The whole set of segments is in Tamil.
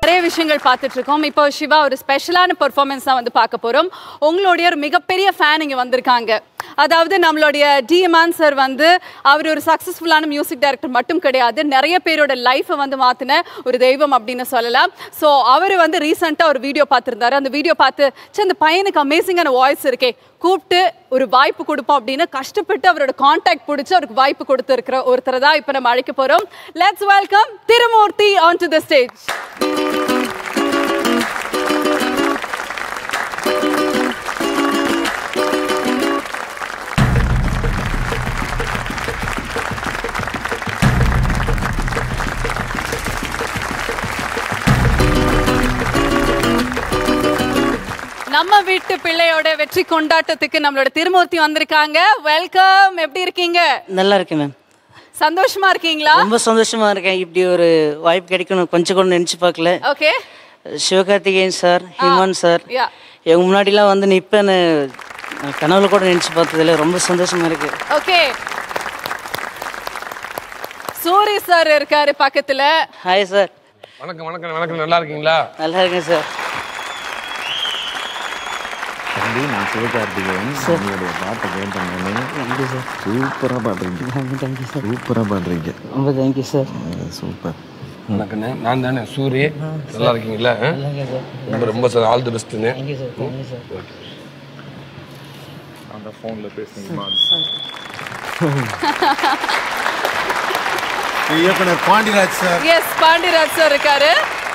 நிறைய விஷயங்கள் பார்த்துட்டு இருக்கோம் இப்போ சிவா ஒரு ஸ்பெஷலான பெர்ஃபார்மன்ஸ் தான் வந்து பார்க்க போறோம் உங்களுடைய ஒரு மிகப்பெரிய ஃபேன் இங்க வந்திருக்காங்க அதாவது நம்மளுடைய டிஎம்ஆன் சார் வந்து அவர் ஒரு சக்ஸஸ்ஃபுல்லான மியூசிக் டைரக்டர் மட்டும் கிடையாது நிறைய பேரோட லைஃப்பை வந்து மாற்றின ஒரு தெய்வம் அப்படின்னு சொல்லலாம் ஸோ அவர் வந்து ரீசெண்டாக ஒரு வீடியோ பார்த்துருந்தாரு அந்த வீடியோ பார்த்து சே அந்த பையனுக்கு அமேசிங்கான வாய்ஸ் இருக்கே கூப்பிட்டு ஒரு வாய்ப்பு கொடுப்போம் அப்படின்னு கஷ்டப்பட்டு அவரோட காண்டாக்ட் பிடிச்சி அவருக்கு வாய்ப்பு கொடுத்துருக்கிற ஒருத்தரை தான் இப்போ நம்ம அழைக்க போகிறோம் let's welcome Thirumoorthy on to the stage நம்ம வீட்டு பிள்ளையோட வெற்றி கொண்டாட்டத்துக்கு நம்மளோட திருமூர்த்தி வந்திருக்காங்க வெல்கம் எப்படி இருக்கீங்க நல்லா இருக்கேன் மேம் சந்தோஷமா இருக்கீங்களா ரொம்ப சந்தோஷமா இருக்கேன் இப்படி ஒரு வாய்ப்பு கிடைக்கணும் கொஞ்சம் கூட நினச்சி பார்க்கல okay Sivakarthikeyan sir Imman sir யா எங்க முன்னாடிலாம் வந்து நிற்பேன்னு நான் கனவுல கூட நினச்சி பார்த்ததில்ல ரொம்ப சந்தோஷமா இருக்கு ஓகே சூரி சார் இருக்காரு பக்கத்துல ஹாய் சார் வணக்கம் வணக்கம் வணக்கம் நல்லா இருக்கீங்களா நல்லா இருக்கேன் சார் தம்பி நான் சிவகார்த்திகேயன் உங்களுடைய பாட்டை கேட்டேன் சூப்பராக பாடுறீங்க சூப்பராக பாடுறீங்க ரொம்ப தேங்க்யூ சார் சூப்பர் வணக்கண்ணே நான் தானே சூரி நல்லா இருக்கீங்களா ஆ? ரொம்ப ரொம்ப சார் ஆல் தி பெஸ்ட்டுங்க தேங்க்யூ சார் தேங்க்யூ சார் அந்த ஃபோனில் பேசுனீங்க இயக்குனர் Pandiraj sir yes Pandiyaraj sir இருக்காரு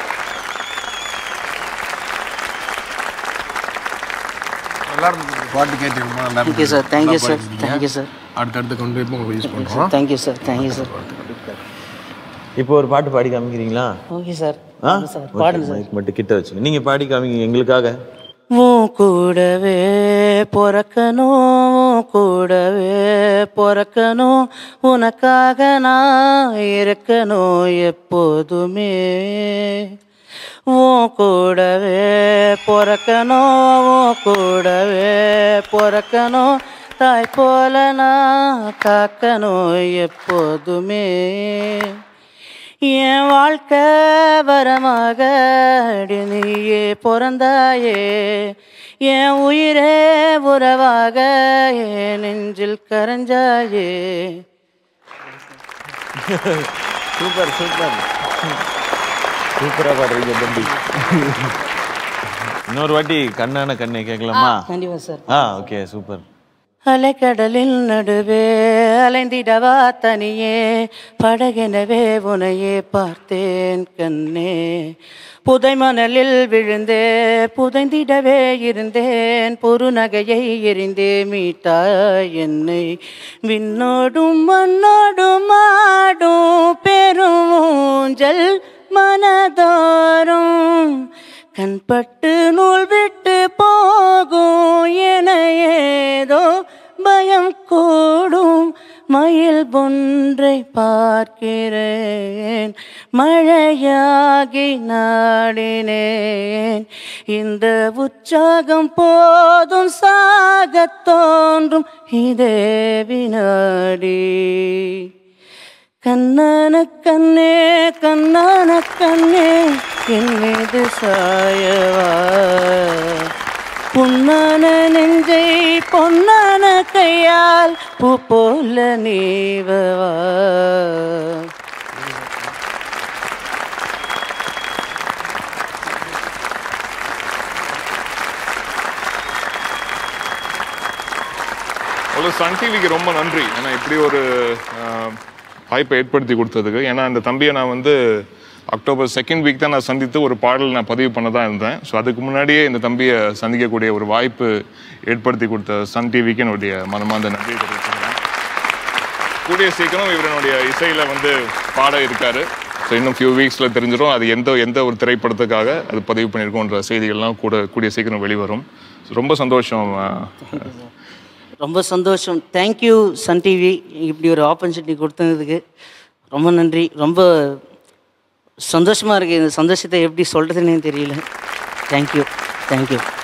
நல்லா இருந்துச்சு பாட்டு கேட்டீங்களா நல்லா thank you sir thank you sir thank you sir அடுத்தடுத்து கொண்டு போய் உங்களுக்கு யூஸ் பண்ணுறோம் தேங்க்யூ சார் தேங்க்யூ சார் இப்போ ஒரு பாட்டு பாடி காமிக்கிறீங்களா ஓகே சார் ஆ சார் பாடுங்க சார் மைக் மட்டும் கிட்ட வச்சுங்க நீங்கள் பாடி காமிங்க எங்களுக்காக உன் கூடவே பிறக்கணும் உன் கூடவே பிறக்கணும் உனக்காக நான் இருக்கணும் எப்போதுமே உன் கூடவே பிறக்கணும் உன் கூடவே பிறக்கணும் தாய் போல நான் காக்கணும் எப்போதுமே என் வாழ்க்கை வரமாக அடி நீயே பிறந்தாயே என் உயிரே உறவாக என் நெஞ்சில் கரைஞ்சாயே சூப்பர் சூப்பர் சூப்பராக பாடுறீங்க தம்பி இன்னொரு வாட்டி கண்ணான கண்ணை கேட்கலாமா கண்டிப்பா சார் ஆ ஓகே சூப்பர் அலைக்கடலில் நடுவே அலைந்திடவா தனியே படகெனவே உனையே பார்த்தேன் கண்ணே புதை மணலில் விழுந்தே புதைந்திடவே இருந்தேன் பொறுநகையை எரிந்தே மீட்டாய் என்னை விண்ணோடும் மண்ணோடும் ஆடும் பெரும் ஊஞ்சல் மனதோறும் கண்பட்டு நூல் விட்டு போகும் என ஏதோ பயம் கூடும் மயில் ஒன்றை பார்க்கிறேன் மழையாகி நாடினேன் இந்த உற்சாகம் போதும் சாகத் தோன்றும் இதே வினாடி கண்ணான கண்ணே கண்ணான கண்ணே என் மீது சாயவா புண்ணான நெஞ்சை பொன்னான கையால் பூ போல நீவவா அவ்வளோ சன் டிவிக்கு ரொம்ப நன்றி ஏன்னா இப்படி ஒரு ஆஹ், வாய்ப்பை ஏற்படுத்தி கொடுத்ததுக்கு ஏன்னா இந்த தம்பியை நான் வந்து அக்டோபர் செகண்ட் வீக் தான் நான் சந்தித்து ஒரு பாடல் நான் பதிவு பண்ண தான் இருந்தேன் ஸோ அதுக்கு முன்னாடியே இந்த தம்பியை சந்திக்கக்கூடிய ஒரு வாய்ப்பு ஏற்படுத்தி கொடுத்த சன் டிவிக்கு என்னுடைய மனமார்ந்த நன்றி தெரிவிச்சுக்கிறேன் கூடிய சீக்கிரம் இவரனுடைய இசையில் வந்து பாட இருக்காரு ஸோ இன்னும் ஃபியூ வீக்ஸில் தெரிஞ்சிடும் அது எந்த எந்த ஒரு திரைப்படத்துக்காக அது பதிவு பண்ணியிருக்கோன்ற செய்திகள்லாம் கூட கூடிய சீக்கிரம் வெளிவரும் So, ரொம்ப சந்தோஷம் ஆஹ், ரொம்ப சந்தோஷம் தேங்க்யூ சன் டிவி இப்படி ஒரு ஆப்பர்ச்சுனிட்டி கொடுத்ததுக்கு ரொம்ப நன்றி ரொம்ப சந்தோஷமாக இருக்குது இந்த சந்தோஷத்தை எப்படி சொல்கிறதுனே தெரியல தேங்க்யூ தேங்க்யூ